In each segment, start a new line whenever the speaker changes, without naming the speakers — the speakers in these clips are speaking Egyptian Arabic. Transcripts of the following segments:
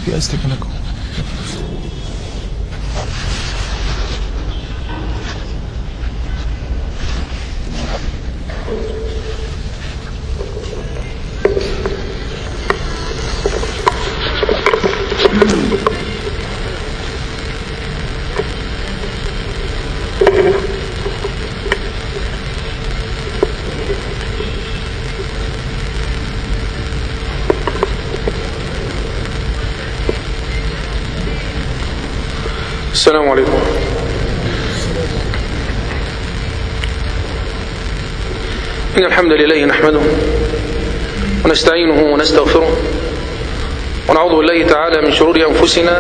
في أستكنكم
السلام عليكم إن الحمد لله نحمده ونستعينه ونستغفره ونعوذ بالله تعالى من شرور أنفسنا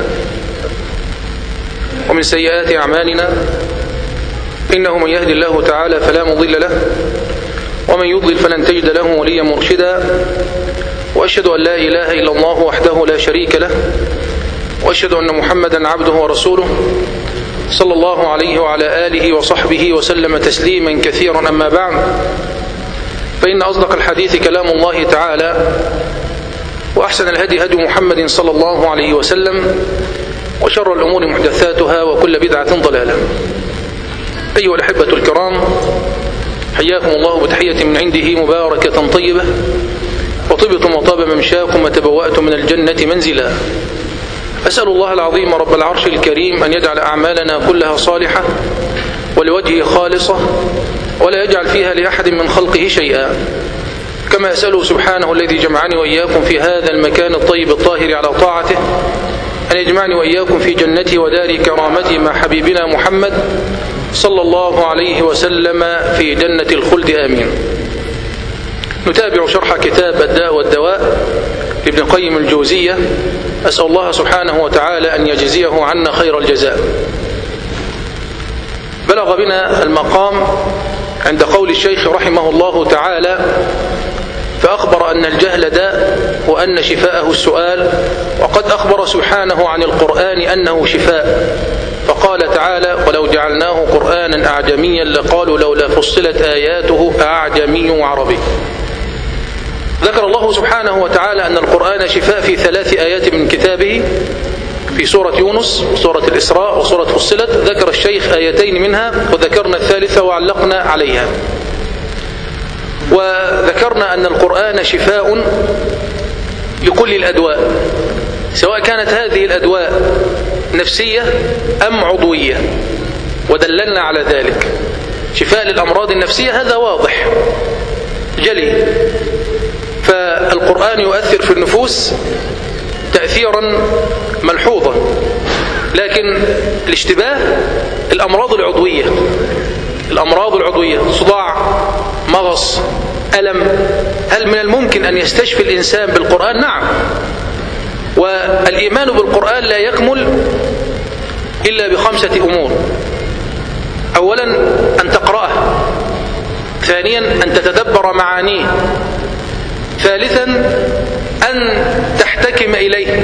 ومن سيئات أعمالنا إنه من يهدي الله تعالى فلا مضل له ومن يضلل فلن تجد له وليا مرشدا وأشهد أن لا إله إلا الله وحده لا شريك له واشهد ان محمدا عبده ورسوله صلى الله عليه وعلى اله وصحبه وسلم تسليما كثيرا اما بعد فان اصدق الحديث كلام الله تعالى واحسن الهدي هدي محمد صلى الله عليه وسلم وشر الامور محدثاتها وكل بدعه ضلاله ايها الاحبه الكرام حياكم الله بتحيه من عنده مباركه طيبه وطبتم وطاب ممشاكم وتبواتم من الجنه منزلا أسأل الله العظيم رب العرش الكريم أن يجعل أعمالنا كلها صالحة ولوجهه خالصة ولا يجعل فيها لأحد من خلقه شيئا كما أسأله سبحانه الذي جمعني وإياكم في هذا المكان الطيب الطاهر على طاعته أن يجمعني وإياكم في جنته ودار كرامته مع حبيبنا محمد صلى الله عليه وسلم في جنة الخلد آمين نتابع شرح كتاب الداء والدواء لابن قيم الجوزية أسأل الله سبحانه وتعالى أن يجزيه عنا خير الجزاء بلغ بنا المقام عند قول الشيخ رحمه الله تعالى فأخبر أن الجهل داء وأن شفاءه السؤال وقد أخبر سبحانه عن القرآن أنه شفاء فقال تعالى ولو جعلناه قرآنا أعجميا لقالوا لولا فصلت آياته أعجمي وعربي ذكر الله سبحانه وتعالى أن القرآن شفاء في ثلاث آيات من كتابه في سورة يونس وسورة الإسراء وسورة فصلت ذكر الشيخ آيتين منها وذكرنا الثالثة وعلقنا عليها وذكرنا أن القرآن شفاء لكل الأدواء سواء كانت هذه الأدواء نفسية أم عضوية ودللنا على ذلك شفاء للأمراض النفسية هذا واضح جلي فالقرآن يؤثر في النفوس تأثيرا ملحوظا لكن الاشتباه الأمراض العضوية الأمراض العضوية صداع مغص ألم هل من الممكن أن يستشفي الإنسان بالقرآن نعم والإيمان بالقرآن لا يكمل إلا بخمسة أمور أولا أن تقرأه ثانيا أن تتدبر معانيه ثالثا أن تحتكم إليه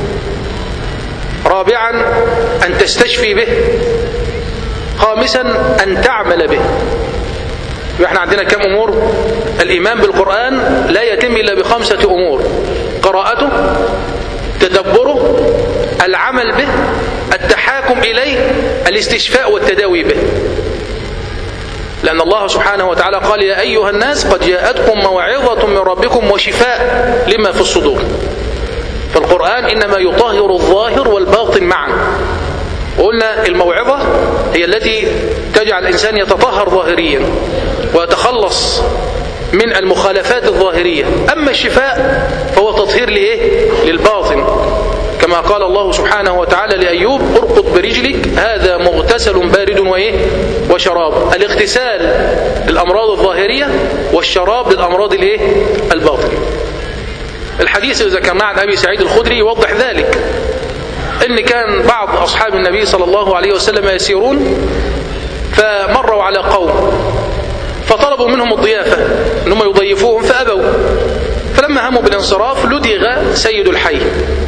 رابعا أن تستشفي به خامسا أن تعمل به احنا عندنا كم أمور الإيمان بالقرآن لا يتم إلا بخمسة أمور قراءته تدبره العمل به التحاكم إليه الاستشفاء والتداوي به لأن الله سبحانه وتعالى قال يا أيها الناس قد جاءتكم موعظة من ربكم وشفاء لما في الصدور فالقرآن إنما يطهر الظاهر والباطن معا وقلنا الموعظة هي التي تجعل الإنسان يتطهر ظاهريا ويتخلص من المخالفات الظاهرية أما الشفاء فهو تطهير لإيه؟ للباطن كما قال الله سبحانه وتعالى لأيوب ارقط برجلك هذا مغتسل بارد وإيه؟ وشراب الاغتسال للأمراض الظاهرية والشراب للأمراض الإيه؟ الباطنة الحديث اللي ذكرناه عن أبي سعيد الخدري يوضح ذلك ان كان بعض اصحاب النبي صلى الله عليه وسلم يسيرون فمروا على قوم فطلبوا منهم الضيافه انهم يضيفوهم فابوا فلما هموا بالانصراف لدغ سيد الحي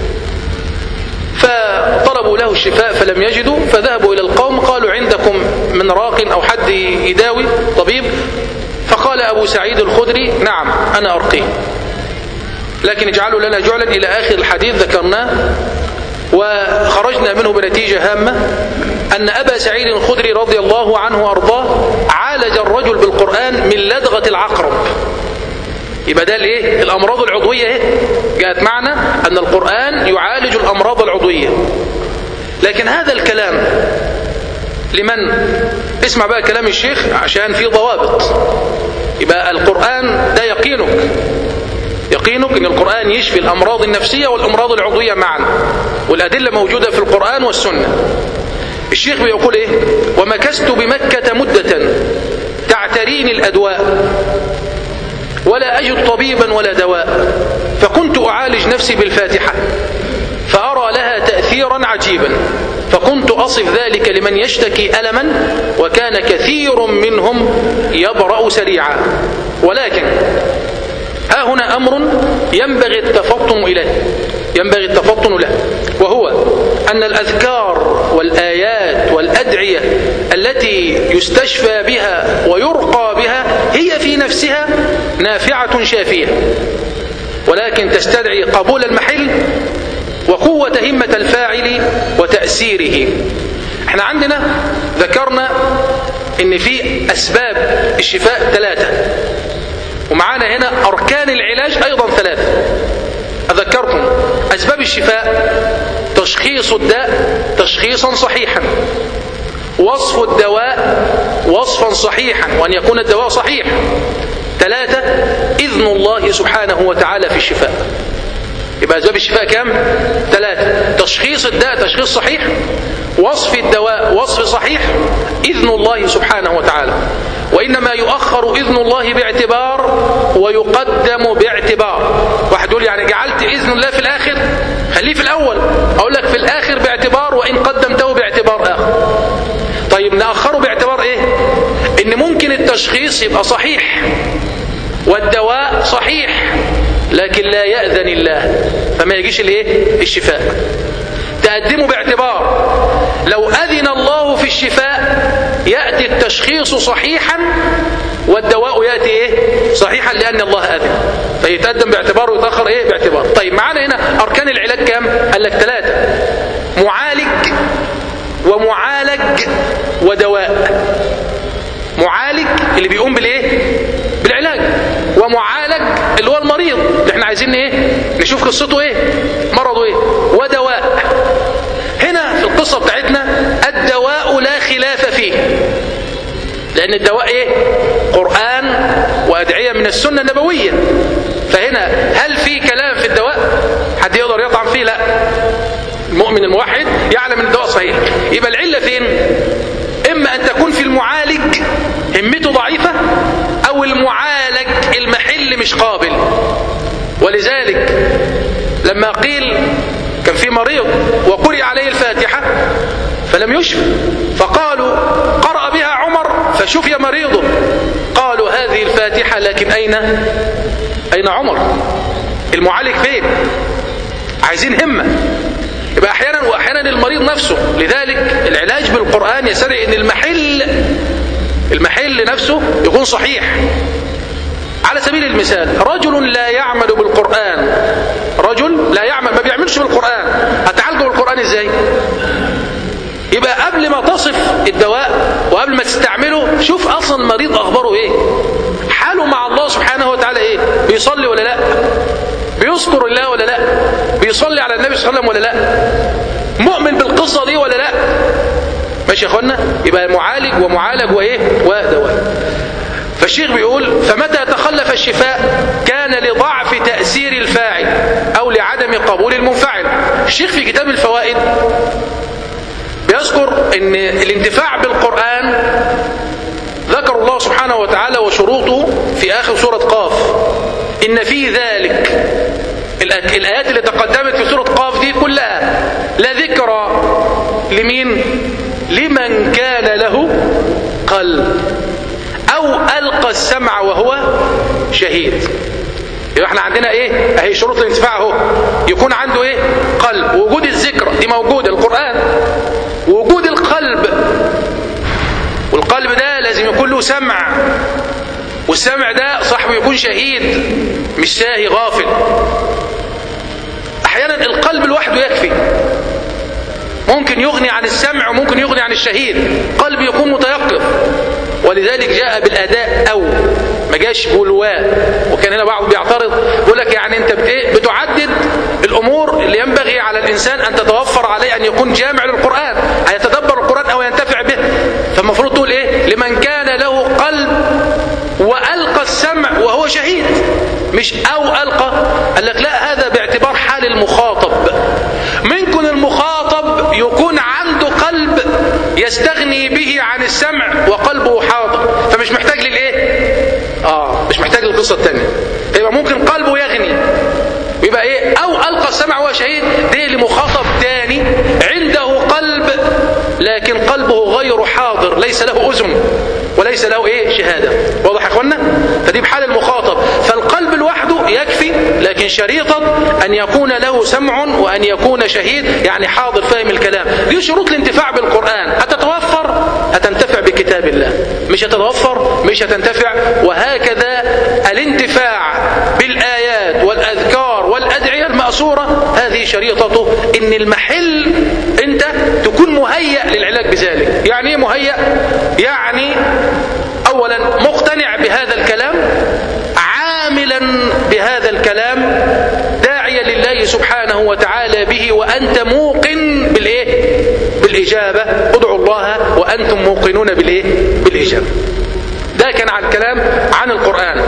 فطلبوا له الشفاء فلم يجدوا فذهبوا الى القوم قالوا عندكم من راق او حد يداوي طبيب فقال ابو سعيد الخدري نعم انا ارقيه لكن اجعلوا لنا جعلا الى اخر الحديث ذكرناه وخرجنا منه بنتيجة هامة أن أبا سعيد الخدري رضي الله عنه وأرضاه عالج الرجل بالقرآن من لدغة العقرب يبقى ده الايه الامراض العضويه اهي جاءت معنا ان القران يعالج الامراض العضويه لكن هذا الكلام لمن اسمع بقى كلام الشيخ عشان في ضوابط يبقى القران ده يقينك يقينك ان القران يشفي الامراض النفسيه والامراض العضويه معا والادله موجوده في القران والسنه الشيخ بيقول ايه ومكثت بمكه مده تعتريني الادواء ولا أجد طبيبا ولا دواء فكنت أعالج نفسي بالفاتحة فأرى لها تأثيرا عجيبا فكنت أصف ذلك لمن يشتكي ألما وكان كثير منهم يبرأ سريعا ولكن ها هنا أمر ينبغي التفطن إليه ينبغي التفطن له وهو أن الأذكار والآيات والأدعية التي يستشفى بها ويرقى بها هي في نفسها نافعة شافية ولكن تستدعي قبول المحل وقوة همة الفاعل وتأثيره احنا عندنا ذكرنا ان في اسباب الشفاء ثلاثة ومعانا هنا اركان العلاج ايضا ثلاثة اذكركم اسباب الشفاء تشخيص الداء تشخيصا صحيحا وصف الدواء وصفا صحيحا وان يكون الدواء صحيح ثلاثة إذن الله سبحانه وتعالى في الشفاء يبقى أسباب الشفاء كم؟ ثلاثة تشخيص الداء تشخيص صحيح وصف الدواء وصف صحيح إذن الله سبحانه وتعالى وإنما يؤخر إذن الله باعتبار ويقدم باعتبار واحد يقول يعني جعلت إذن الله في الآخر خليه في الأول أقول لك في الآخر باعتبار وإن قدمته باعتبار آخر طيب نأخره باعتبار إيه إن ممكن التشخيص يبقى صحيح والدواء صحيح لكن لا يأذن الله فما يجيش الايه الشفاء تقدمه باعتبار لو أذن الله في الشفاء يأتي التشخيص صحيحا والدواء يأتي ايه صحيحا لأن الله أذن فيتقدم باعتبار ويتأخر ايه باعتبار طيب معانا هنا أركان العلاج كام قال لك ثلاثة معالج ومعالج ودواء معالج اللي بيقوم بالايه بالعلاج ومعالج اللي هو المريض اللي احنا عايزين ايه نشوف قصته ايه مرضه ايه ودواء هنا في القصه بتاعتنا الدواء لا خلاف فيه لان الدواء ايه قران وادعيه من السنه النبويه فهنا هل في كلام في الدواء حد يقدر يطعن فيه لا المؤمن الموحد يعلم ان الدواء صحيح يبقى العله فين اما ان تكون في المعالج همته ضعيفه او المعالج المحل مش قابل ولذلك لما قيل كان في مريض وقرئ عليه الفاتحه فلم يشفى فقالوا قرأ بها عمر فشفي مريضه قالوا هذه الفاتحه لكن اين اين عمر المعالج فين عايزين همه يبقى احيانا واحيانا المريض نفسه لذلك العلاج بالقران يستدعي ان المحل المحل نفسه يكون صحيح على سبيل المثال رجل لا يعمل بالقران رجل لا يعمل ما بيعملش بالقران هتعالجه بالقران ازاي يبقى قبل ما تصف الدواء وقبل ما تستعمله شوف اصلا المريض اخباره ايه حاله مع الله سبحانه وتعالى ايه بيصلي ولا لا بيذكر الله ولا لا بيصلي على النبي صلى الله عليه وسلم ولا لا مؤمن بالقصة دي ولا لا ماشي يا اخوانا يبقى معالج ومعالج وايه ودواء فالشيخ بيقول فمتى تخلف الشفاء كان لضعف تأثير الفاعل أو لعدم قبول المنفعل الشيخ في كتاب الفوائد بيذكر ان الانتفاع بالقرآن ذكر الله سبحانه وتعالى وشروطه في آخر سورة قاف إن في ذلك الآيات اللي تقدمت في سورة قاف دي كلها لذكرى لمين لمن كان له قلب أو ألقى السمع وهو شهيد يبقى احنا عندنا ايه اهي شروط الانتفاع اهو يكون عنده ايه قلب وجود الذكرى دي موجوده القران وجود القلب والقلب ده لازم يكون له سمع والسمع ده صاحبه يكون شهيد مش ساهي غافل احيانا القلب لوحده يكفي ممكن يغني عن السمع وممكن يغني عن الشهيد قلب يكون متيقظ ولذلك جاء بالاداء او ما جاش بولواء وكان هنا بعض بيعترض يقول لك يعني انت بتعدد الامور اللي ينبغي على الانسان ان تتوفر عليه ان يكون جامع للقران هيتدبر القران او ينتفع به فالمفروض تقول ايه لمن كان له قلب والقى السمع وهو شهيد مش او القى قال لك لا هذا باعتبار حال المخاطب ممكن المخاطب يكون عنده قلب يستغني به عن السمع وقلبه حاضر فمش محتاج للايه اه مش محتاج للقصه الثانيه يبقى ممكن قلبه يغني يبقى ايه او القى السمع وهو شهيد دي لمخاطب تاني عنده قلب لكن قلبه غير حاضر ليس له اذن وليس له ايه شهاده واضح يا اخوانا فدي بحال المخاطب فالقلب لوحده يكفي لكن شريطا ان يكون له سمع وان يكون شهيد يعني حاضر فاهم الكلام دي شروط الانتفاع بالقران هتتوفر هتنتفع بكتاب الله مش هتتوفر مش هتنتفع وهكذا الانتفاع بالايات والاذكار والادعيه الماسوره هذه شريطته ان المحل انت تكون مهيأ للعلاج بذلك يعني ايه مهيأ يعني اولا مقتنع بهذا الكلام عاملا بهذا الكلام داعيا لله سبحانه وتعالى به وانت موقن بالايه بالاجابه ادعوا الله وانتم موقنون بالايه بالاجابه ده كان عن كلام عن القران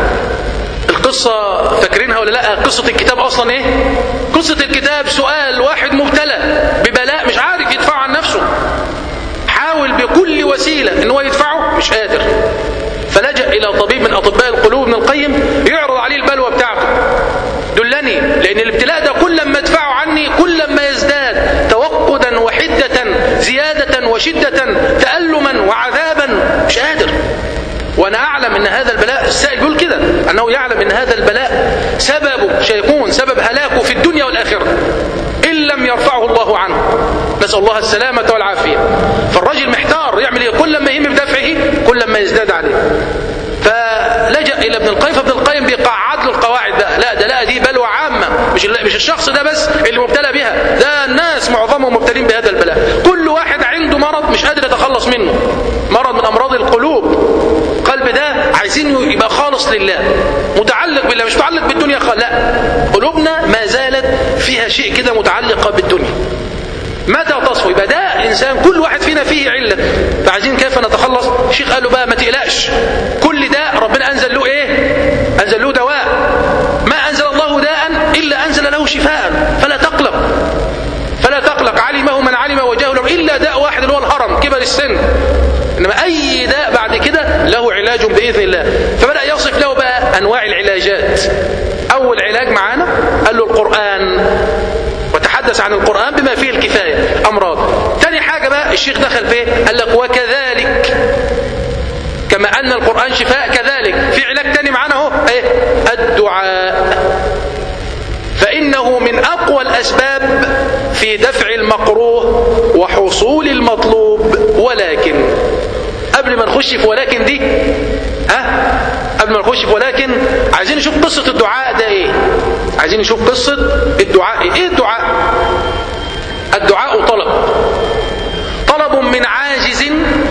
القصة فاكرينها ولا لا قصة الكتاب أصلا إيه قصة الكتاب سؤال واحد مبتلى ببلاء مش عارف يدفعه عن نفسه حاول بكل وسيلة إن هو يدفعه مش قادر فلجأ إلى طبيب من أطباء القلوب ابن القيم يعرض عليه البلوى بتاعته دلني لأن الابتلاء ده كل ما ادفعه عني كل ما يزداد توقدا وحدة زيادة وشدة تألما وعذابا مش قادر وانا اعلم ان هذا البلاء السائل يقول كده انه يعلم ان هذا البلاء سببه سيكون سبب هلاكه في الدنيا والاخره ان لم يرفعه الله عنه نسال الله السلامه والعافيه فالرجل محتار يعمل ايه كل ما يهم بدفعه كل ما يزداد عليه فلجأ الى ابن القيم فابن القيم بيقعد له القواعد بقى لا ده لا دي بلوى عامه مش مش الشخص ده بس اللي مبتلى بها ده الناس معظمهم مبتلين بهذا البلاء كل واحد عنده مرض مش قادر يتخلص منه مرض من امراض القلوب القلب ده عايزين يبقى خالص لله متعلق بالله مش متعلق بالدنيا خالص لا قلوبنا ما زالت فيها شيء كده متعلقه بالدنيا متى تصفو يبقى ده انسان كل واحد فينا فيه عله فعايزين كيف نتخلص الشيخ قال له بقى ما تقلقش كل ده ربنا انزل له ايه انزل له دواء ما انزل الله داء الا انزل له شفاء فلا تقلق فلا تقلق علمه من علم وجهله الا داء واحد اللي هو الهرم كبر السن انما اي داء بعد كده له علاج باذن الله فبدا يصف له بقى انواع العلاجات اول علاج معانا قال له القران وتحدث عن القرآن بما فيه الكفاية أمراض تاني حاجة بقى الشيخ دخل فيه قال لك وكذلك كما أن القرآن شفاء كذلك في علاج تاني معانا اهو ايه الدعاء فإنه من أقوى الأسباب في دفع المكروه وحصول المطلوب ولكن قبل ما نخش في ولكن دي ها قبل ما نخش في ولكن عايزين نشوف قصة الدعاء ده ايه عايزين نشوف قصة الدعاء ايه, إيه الدعاء الدعاء طلب طلب من عاجز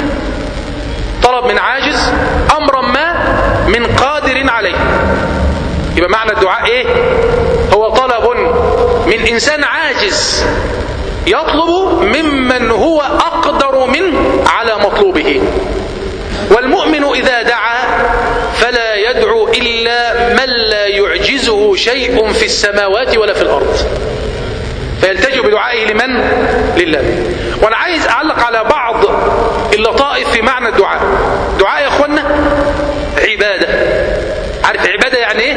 طلب من عاجز امرا ما من قادر عليه يبقى معنى الدعاء ايه هو طلب من انسان عاجز يطلب ممن هو اقدر منه على مطلوبه والمؤمن اذا دعا فلا يدعو الا من لا يعجزه شيء في السماوات ولا في الارض فيلتجئ بدعائه لمن لله وانا عايز اعلق على بعض اللطائف في معنى الدعاء دعاء يا اخوانا عباده عارف عباده يعني ايه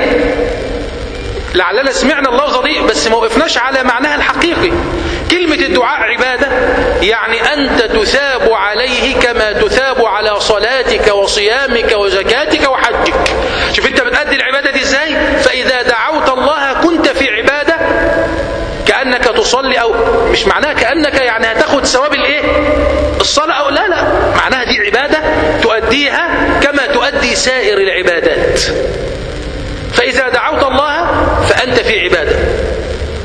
لعلنا سمعنا اللفظه دي بس ما وقفناش على معناها الحقيقي كلمة الدعاء عبادة يعني أنت تثاب عليه كما تثاب على صلاتك وصيامك وزكاتك وحجك شوف أنت بتأدي العبادة دي إزاي فإذا دعوت الله كنت في عبادة كأنك تصلي أو مش معناها كأنك يعني هتاخد ثواب الإيه الصلاة أو لا لا معناها دي عبادة تؤديها كما تؤدي سائر العبادات فإذا دعوت الله فأنت في عبادة استجاب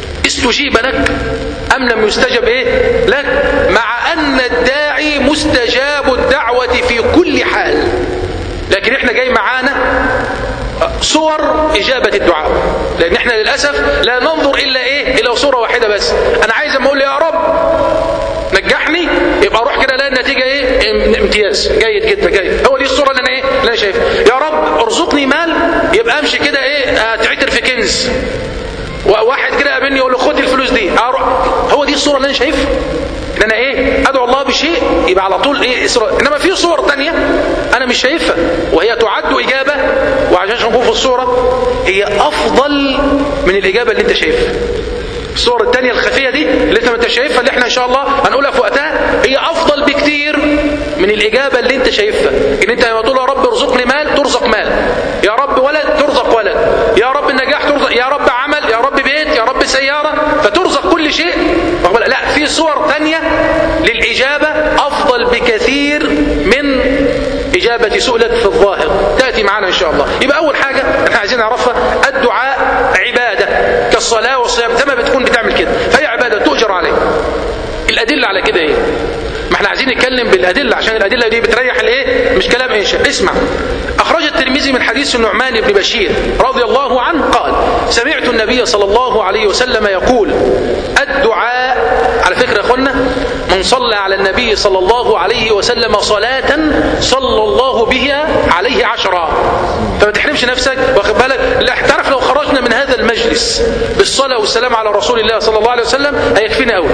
استجيب لك أم لم يستجب إيه لك مع أن الداعي مستجاب الدعوة في كل حال لكن احنا جاي معانا صور إجابة الدعاء لأن احنا للأسف لا ننظر إلا إيه إلى صورة واحدة بس أنا عايز أما أقول يا رب نجحني يبقى اروح كده الاقي النتيجه ايه امتياز جيد جدا جيد هو دي الصوره اللي انا ايه اللي انا شايفها يا رب ارزقني مال يبقى امشي كده ايه اتعتر في كنز واحد كده قابلني يقول له خد الفلوس دي أروح. هو دي الصوره اللي انا شايفها ان انا ايه ادعو الله بشيء يبقى على طول ايه إسراء. انما في صور تانية انا مش شايفها وهي تعد اجابه وعشان نكون في الصوره هي افضل من الاجابه اللي انت شايفها الصور التانية الخفية دي اللي انت ما انت شايفها اللي احنا ان شاء الله هنقولها في وقتها هي افضل بكتير من الاجابة اللي انت شايفها ان انت لما تقول يا رب ارزقني مال ترزق مال يا رب ولد ترزق ولد يا رب النجاح ترزق يا رب عمل يا رب بيت يا رب سيارة فترزق كل شيء لا في صور تانية للاجابة افضل بكثير من إجابة سؤلك في الظاهر تأتي معنا إن شاء الله يبقى أول حاجة احنا عايزين نعرفها الدعاء عبادة كالصلاة والصيام زي ما بتكون بتعمل كده فهي عبادة تؤجر عليه الأدلة على كده إيه ما احنا عايزين نتكلم بالأدلة عشان الأدلة دي بتريح الإيه مش كلام إنشاء اسمع أخرج الترمذي من حديث النعمان بن بشير رضي الله عنه قال سمعت النبي صلى الله عليه وسلم يقول الدعاء على فكرة يا أخوانا من صلى على النبي صلى الله عليه وسلم صلاة صلى الله بها عليه عشرا فما تحرمش نفسك واخد بالك لا تعرف لو خرجنا من هذا المجلس بالصلاة والسلام على رسول الله صلى الله عليه وسلم هيكفينا قوي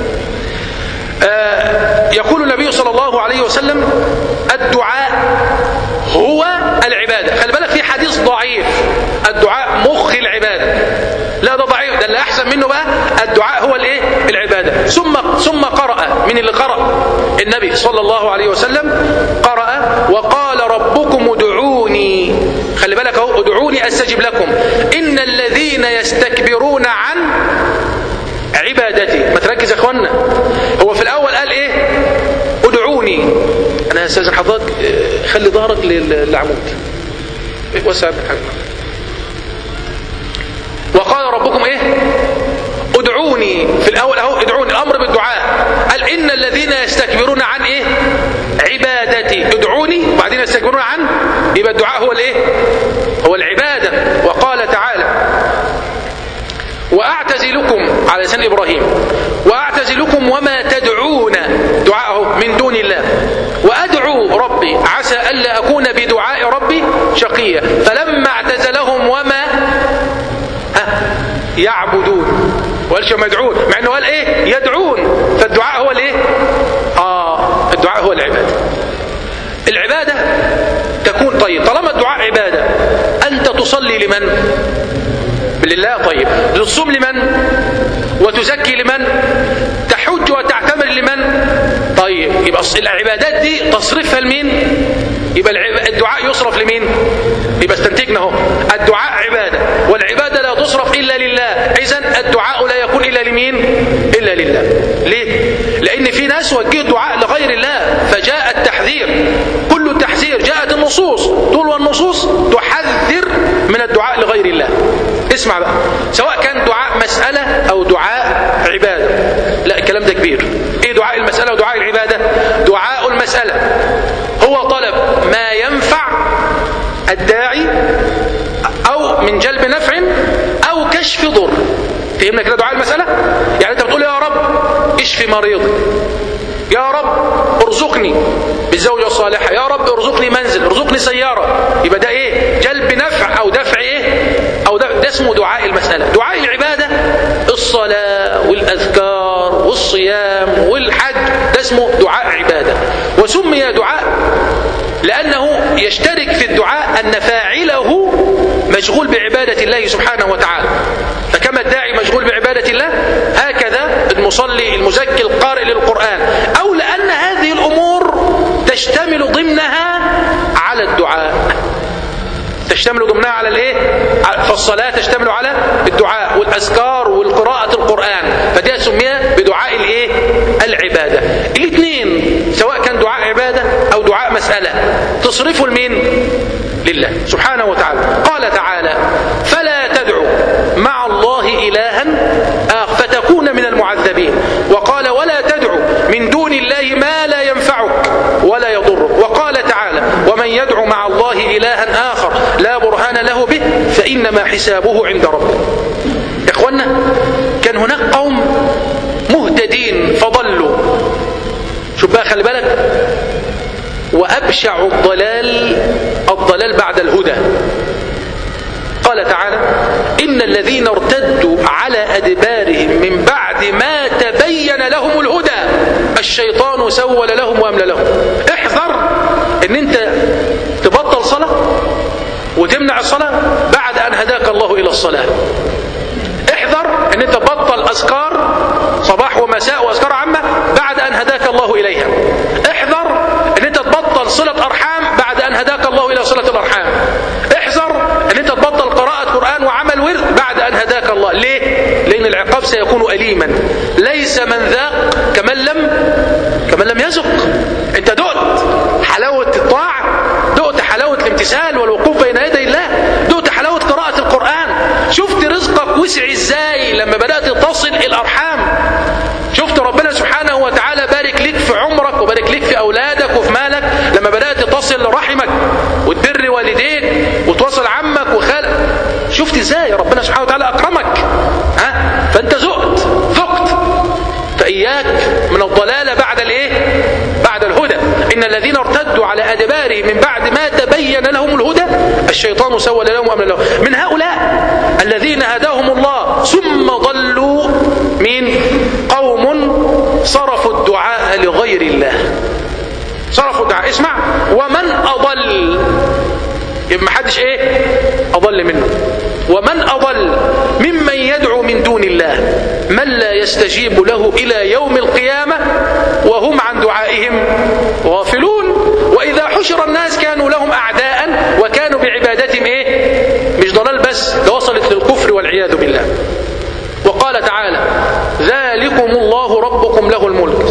آه يقول النبي صلى الله عليه وسلم الدعاء هو العبادة خلي بالك في حديث ضعيف الدعاء مخ العبادة لا ده ضعيف ده اللي أحسن منه بقى الدعاء هو الايه العبادة ثم ثم قرأ من اللي قرأ النبي صلى الله عليه وسلم قرأ وقال ربكم ادعوني خلي بالك اهو ادعوني استجب لكم ان الذين يستكبرون عن عبادتي ما تركز يا اخوانا هو في الاول قال ايه ادعوني انا هستاذن حضرتك خلي ظهرك للعمود وسع حاجة وقال ربكم ايه ادعوني في الاول اهو ادعوني الامر بالدعاء قال ان الذين يستكبرون عن ايه عبادتي ادعوني وبعدين يستكبرون عن يبقى الدعاء هو الايه هو العباده وقال تعالى واعتزلكم على لسان ابراهيم واعتزلكم وما تدعون دعاءه من دون الله وادعو ربي عسى الا اكون بدعاء ربي شقيا فلما اعتزلهم وما ها يعبدون وقالش ما يدعون مع انه قال ايه يدعون فالدعاء هو الايه اه الدعاء هو العباده العباده تكون طيب طالما الدعاء عباده انت تصلي لمن لله طيب تصوم لمن وتزكي لمن تحج وتعتمر لمن طيب يبقى العبادات دي تصرفها لمين يبقى الدعاء يصرف لمين يبقى استنتجنا اهو الدعاء عباده والعباده لا تصرف الا لله اذا الدعاء لا يكون الا لمين الا لله ليه لان في ناس وجهوا الدعاء لغير الله فجاء التحذير كل التحذير جاءت النصوص طول والنصوص تحذر من الدعاء لغير الله اسمع بقى سواء كان دعاء مسألة أو دعاء عبادة لا الكلام ده كبير ايه دعاء المسألة ودعاء العبادة دعاء المسألة هو طلب ما ينفع الداعي أو من جلب نفع أو كشف ضر فهمنا كده دعاء المسألة يعني أنت بتقول يا رب اشفي مريضي يا رب ارزقني بالزوجة الصالحة يا رب ارزقني منزل ارزقني سيارة يبقى ده ايه جلب نفع او دفع ايه او ده, ده اسمه دعاء المسألة دعاء العبادة الصلاة والاذكار والصيام والحج ده اسمه دعاء عبادة وسمي دعاء لأنه يشترك في الدعاء أن فاعله مشغول بعبادة الله سبحانه وتعالى فكما الداعي مشغول بعبادة الله هكذا المصلي المزكي القارئ للقرآن أو لأن هذه الأمور تشتمل ضمنها على الدعاء تشتمل ضمنها على الايه فالصلاة تشتمل على الدعاء والأذكار والقراءة القرآن فدي سميها بدعاء الايه العبادة الاثنين سواء كان دعاء عبادة أو دعاء مسألة تصرفه لمين لله سبحانه وتعالى قال تعالى فلا تدعوا مع الله إلها آخر من دون الله ما لا ينفعك ولا يضرك وقال تعالى ومن يدعو مع الله إلها آخر لا برهان له به فإنما حسابه عند ربه يا إخوانا كان هناك قوم مهتدين فضلوا شوف بقى خلي بالك وأبشع الضلال الضلال بعد الهدى قال تعالى إن الذين ارتدوا على أدبارهم من بعد ما تبين لهم الهدى الشيطان سول لهم وأملى لهم احذر ان انت تبطل صلاة وتمنع الصلاة بعد أن هداك الله إلى الصلاة احذر ان انت تبطل أذكار صباح ومساء وأذكار عامة بعد أن هداك الله إليها احذر ان انت تبطل صلة أرحام بعد أن هداك الله إلى صلة الأرحام احذر ان انت تبطل قراءة قرآن وعمل ورد بعد أن هداك الله ليه؟ لأن العقاب سيكون أليما ليس من ذاق كمن لم كمن لم يذق انت دقت حلاوة الطاعة دقت حلاوة الامتثال والوقوف بين يدي الله دقت حلاوة قراءة القرآن شفت رزقك وسع ازاي لما بدأت تصل الأرحام شفت ربنا سبحانه وتعالى بارك لك في عمرك وبارك لك في أولادك وفي مالك لما بدأت تصل رحمك وتبر والديك وتوصل عمك وخالك شفت ازاي ربنا سبحانه وتعالى أكرمك ها فأنت ذقت ذقت فإياك من الضلالة بعد الايه بعد الهدى إن الذين ارتدوا على أدبارهم من بعد ما تبين لهم الهدى الشيطان سول لهم وأمن لهم من هؤلاء الذين هداهم الله ثم ضلوا من قوم صرفوا الدعاء لغير الله صرفوا الدعاء اسمع ومن أضل يبقى ما حدش ايه أضل منه ومن أضل ممن يدعو من دون الله من لا يستجيب له إلى يوم القيامة وهم عن دعائهم غافلون وإذا حشر الناس كانوا لهم أعداء وكانوا بعبادتهم إيه مش ضلال بس ده وصلت للكفر والعياذ بالله وقال تعالى ذلكم الله ربكم له الملك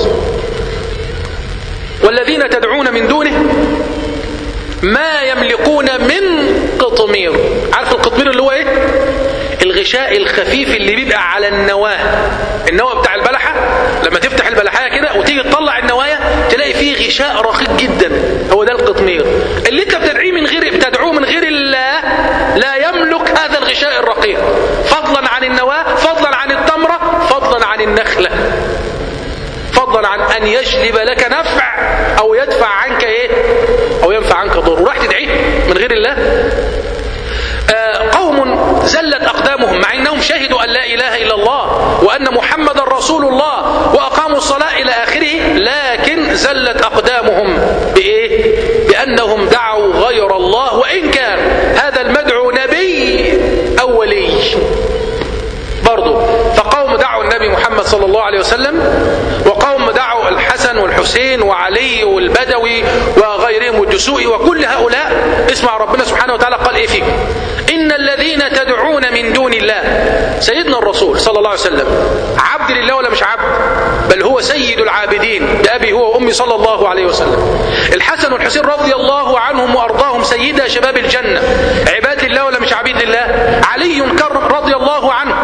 والذين تدعون من دونه ما يملكون من قطمير عارف القطمير اللي هو ايه الغشاء الخفيف اللي بيبقى على النواه النواه بتاع البلحه لما تفتح البلحايه كده وتيجي تطلع النوايا تلاقي فيه غشاء رقيق جدا هو ده القطمير اللي انت بتدعيه من غير بتدعوه من غير الله لا يملك هذا الغشاء الرقيق فضلا عن النواه فضلا عن التمره فضلا عن النخله فضلا عن أن يجلب لك نفع أو يدفع عنك إيه أو ينفع عنك ضر وراح تدعيه من غير الله آه قوم زلت أقدامهم مع أنهم شهدوا أن لا إله إلا الله وأن محمد رسول الله وأقاموا الصلاة إلى آخره لكن زلت أقدامهم بإيه بأنهم دعوا غير الله وإن كان هذا المدعو نبي أو ولي برضه فقوم دعوا النبي محمد صلى الله عليه وسلم وقوم دعوا الحسن والحسين وعلي والبدوي وغيرهم والدسوقي وكل هؤلاء اسمع ربنا سبحانه وتعالى قال ايه فيكم ان الذين تدعون من دون الله سيدنا الرسول صلى الله عليه وسلم عبد لله ولا مش عبد بل هو سيد العابدين بأبي هو وأمي صلى الله عليه وسلم الحسن والحسين رضي الله عنهم وأرضاهم سيدا شباب الجنة عباد الله ولا مش عبيد الله علي كرم رضي الله عنه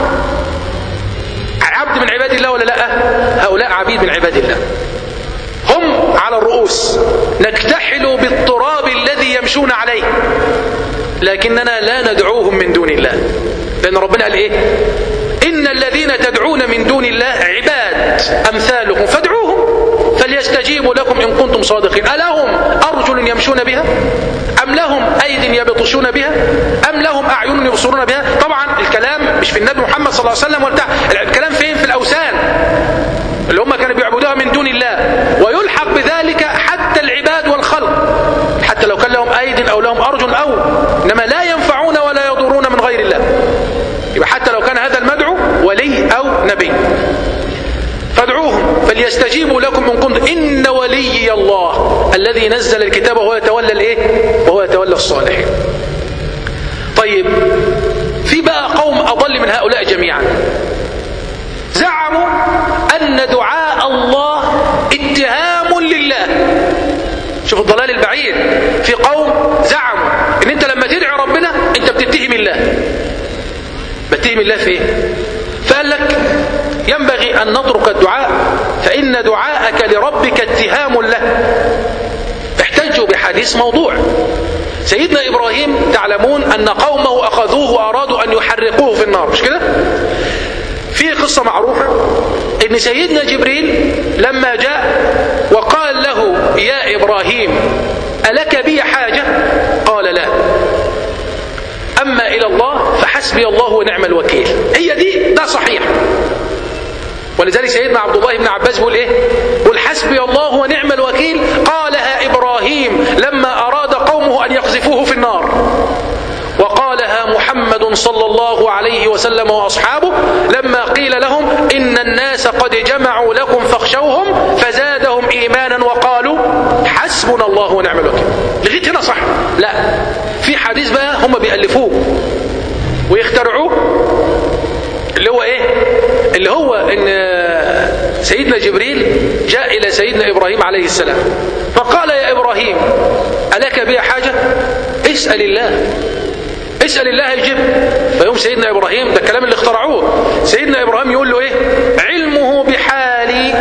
عبد من عباد الله ولا لا هؤلاء عبيد من عباد الله هم على الرؤوس نكتحل بالتراب الذي يمشون عليه لكننا لا ندعوهم من دون الله لأن ربنا قال إيه إن الذين تدعون من دون الله عباد أمثالكم فادعوهم فليستجيبوا لكم إن كنتم صادقين ألهم أرجل يمشون بها أم لهم أيد يبطشون بها أم لهم أعين يبصرون بها طبعا الكلام مش في النبي محمد صلى الله عليه وسلم ولا الكلام فين في الأوثان اللي هم كانوا بيعبدوها من دون الله ويلحق بذلك حتى العباد والخلق حتى لو كان لهم أيد أو لهم أرجل أو إنما لا ينفعون ولا يضرون من غير الله يبقى حتى لو كان هذا المدعو ولي أو نبي فادعوهم فليستجيبوا لكم من كنتم إن ولي الله الذي نزل الكتاب وهو يتولى الإيه وهو يتولى الصالحين طيب في بقى قوم أضل من هؤلاء جميعا زعموا أن دعاء الله اتهام لله شوف الضلال البعيد في قوم زعموا ان انت لما تدعي ربنا انت بتتهم الله بتتهم الله في ايه فقال لك ينبغي أن نترك الدعاء فإن دعاءك لربك اتهام له احتجوا بحديث موضوع سيدنا إبراهيم تعلمون أن قومه أخذوه وأرادوا أن يحرقوه في النار مش كده في قصة معروفة ان سيدنا جبريل لما جاء وقال له يا إبراهيم ألك بي حاجة قال لا أما إلى الله فحسبي الله ونعم الوكيل هي دي ده صحيح ولذلك سيدنا عبد الله بن عباس بيقول ايه قل حسبي الله ونعم الوكيل قالها إبراهيم لما أراد قومه أن يقذفوه في النار وقالها محمد صلى الله عليه وسلم وأصحابه لما قيل لهم إن الناس قد جمعوا لكم فاخشوهم فزادهم إيمانا وقالوا حسبنا الله ونعم الوكيل لغيت هنا صح لا في حديث بقى هم بيألفوه ويخترعوه اللي هو ايه اللي هو ان سيدنا جبريل جاء الى سيدنا ابراهيم عليه السلام فقال يا ابراهيم الك بي حاجه اسال الله اسال الله يجيب فيوم سيدنا ابراهيم ده الكلام اللي اخترعوه سيدنا ابراهيم يقول له ايه علمه بحالي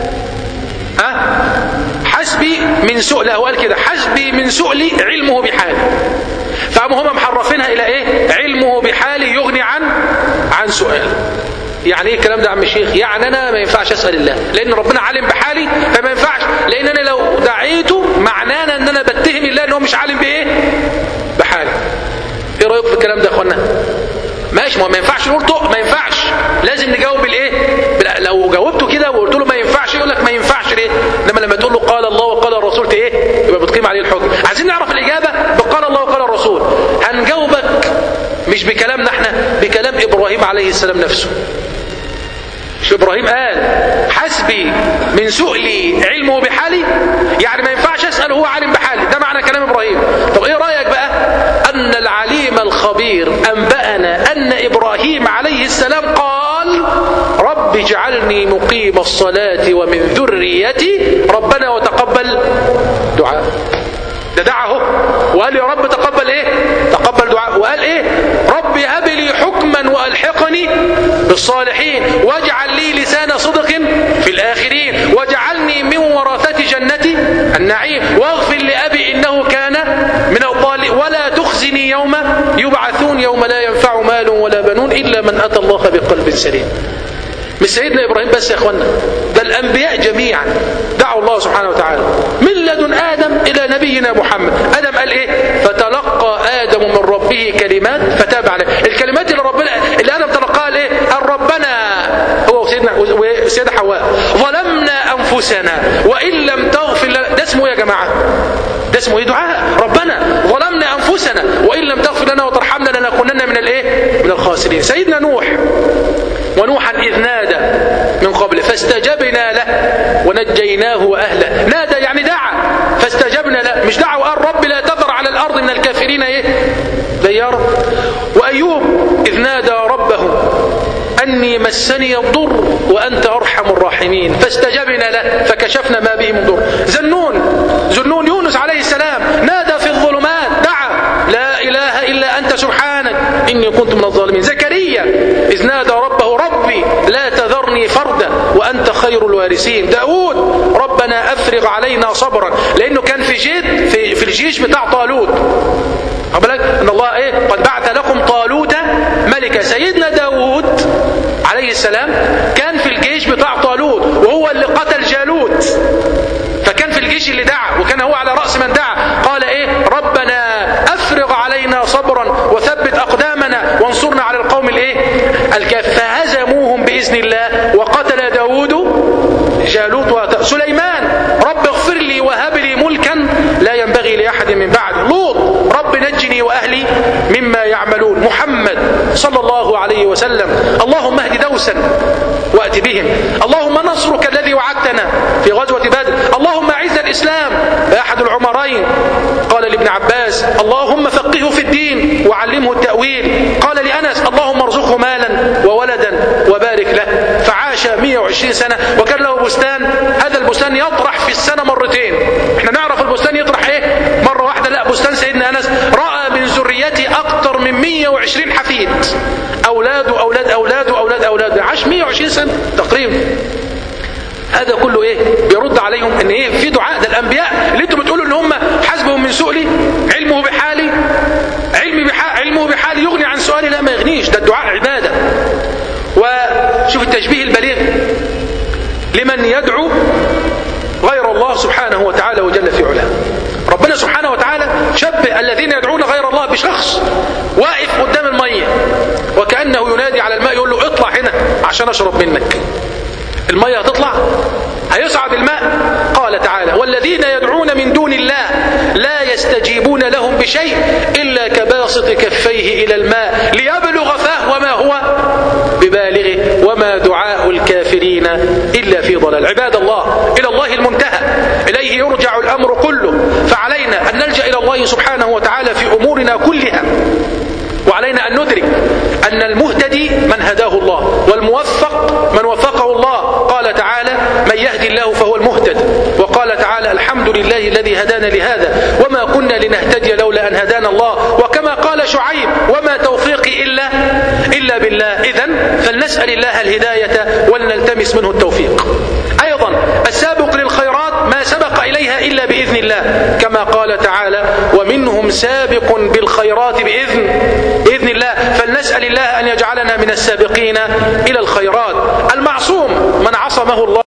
ها حسبي من سؤل هو قال كده حسبي من سؤلي علمه بحالي فقاموا هم محرفينها الى ايه علمه بحالي يغني عن عن سؤال يعني ايه الكلام ده يا عم الشيخ يعني انا ما ينفعش اسال الله لان ربنا عالم بحالي فما ينفعش لان انا لو دعيته معنانا ان انا بتهم الله ان هو مش عالم بايه بحالي ايه رايك في الكلام ده يا اخوانا ماشي ما ما ينفعش نقول طق ما ينفعش لازم نجاوب بالايه بلا لو جاوبته كده وقلت له ما ينفعش يقول لك ما ينفعش ليه انما لما تقول له قال الله وقال الرسول ايه يبقى بتقيم عليه الحكم عايزين نعرف الاجابه بقال الله وقال الرسول هنجاوبك مش بكلامنا احنا بكلام ابراهيم عليه السلام نفسه مش ابراهيم قال حسبي من سؤلي علمه بحالي يعني ما ينفعش اسال هو عالم بحالي ده معنى كلام ابراهيم طب ايه رايك بقى ان العليم الخبير انبانا ان ابراهيم عليه السلام قال رب اجعلني مقيم الصلاه ومن ذريتي ربنا وتقبل دعاء ده دعاه وقال يا رب تقبل ايه تقبل دعاء وقال ايه رب هب لي حكما والحقني بالصالحين واجعل لي لسان صدق في الاخرين واجعلني من ورثة جنة النعيم واغفر لأبي إنه كان من الضالين ولا تخزني يوم يبعثون يوم لا ينفع مال ولا بنون إلا من أتى الله بقلب سليم مش سيدنا إبراهيم بس يا أخوانا ده الأنبياء جميعا دعوا الله سبحانه وتعالى من لدن آدم إلى نبينا محمد آدم قال إيه فتلقى آدم من ربه كلمات فتاب عليه الكلمات اللي ربنا اللي آدم تلقاها قال إيه قال ربنا هو وسيدنا وسيدة حواء ظلمنا أنفسنا وإن لم تغفر لنا ده اسمه يا جماعة ده اسمه ايه دعاء ربنا ظلمنا أنفسنا وإن لم تغفر لنا وترحمنا لنكونن من الإيه من الخاسرين سيدنا نوح ونوحا إذ نادى من قبل فاستجبنا له ونجيناه وأهله نادى يعني دعا فاستجبنا له مش دعا وقال رب لا تذر على الأرض من الكافرين إيه ديارا وأيوب إذ نادى ربه أني مسني الضر وأنت أرحم الراحمين فاستجبنا له فكشفنا ما به من ضر زنون زنون يونس عليه السلام نادى في الظلمات دعا لا إله إلا أنت سبحانك إني كنت من الظالمين زكريا إذ نادى ربه ربي لا تذرني فردا وأنت خير الوارثين داود ربنا أفرغ علينا صبرا لأنه كان في جيد في, في الجيش بتاع طالوت بالك ان الله ايه قد بعث لكم طالوت ملكا سيدنا داود عليه السلام كان في الجيش بتاع طالوت وهو اللي قتل جالوت فكان في الجيش اللي دعا وكان هو على رأس من دعا قال ايه ربنا افرغ علينا صبرا وثبت اقدامنا وانصرنا على القوم الايه الكافر فهزموهم باذن الله وقتل داود جالوت وت... سليمان رب اغفر لي وهب لي ملكا لا ينبغي لاحد من بعد لوط رب نجني واهلي مما يعملون محمد صلى الله عليه وسلم اللهم اهد دوسا وات بهم اللهم نصرك الذي وعدتنا في غزوه بدر اللهم اعز الاسلام احد العمرين قال لابن عباس اللهم فقهه في الدين وعلمه التاويل قال لانس اللهم ارزقه مالا وولدا وبارك له فعاش 120 سنه وكان له بستان هذا البستان يطرح في السنه مرتين احنا نعرف البستان يطرح ايه مره واحده لا بستان سيدنا انس راى من ذريته اكثر من 120 حفيد اولاده اولاد اولاده اولاد اولاده عاش 120 سنه سنة تقريبا هذا كله ايه بيرد عليهم ان ايه في دعاء ده الانبياء اللي انتم بتقولوا ان هم حسبهم من سؤلي علمه بحالي علمي بحال علمه بحالي يغني عن سؤالي لا ما يغنيش ده الدعاء عباده وشوف التشبيه البليغ لمن يدعو غير الله سبحانه وتعالى وجل في علاه ربنا سبحانه وتعالى شبه الذين يدعون غير الله بشخص واقف قدام المية وكأنه ينادي على الماء يقول له اطلع هنا عشان اشرب منك المية هتطلع هيصعد الماء قال تعالى والذين يدعون من دون الله لا يستجيبون لهم بشيء إلا كباسط كفيه إلى الماء ليبلغ فاه وما هو ببالغه وما دعاء الكافرين إلا في ضلال عباد الله إلى الله المنتهى إليه يرجع الأمر كله فعلينا أن نلجأ إلى الله سبحانه وتعالى في أمورنا كلها وعلينا أن ندرك أن المهتدي من هداه الله والموفق من وفقه الله قال تعالى من يهدي الله فهو المهتد وقال تعالى الحمد لله الذي هدانا لهذا وما كنا لنهتدي لولا أن هدانا الله وكما قال شعيب وما توفيقي إلا إلا بالله إذا فلنسأل الله الهداية ولنلتمس منه التوفيق أيضا السابق للخيرات ما سبق إليها إلا بإذن الله كما قال تعالى ومنهم سابق بالخيرات بإذن بإذن الله فلنسأل الله أن يجعلنا من السابقين إلى الخيرات المعصوم من عصمه الله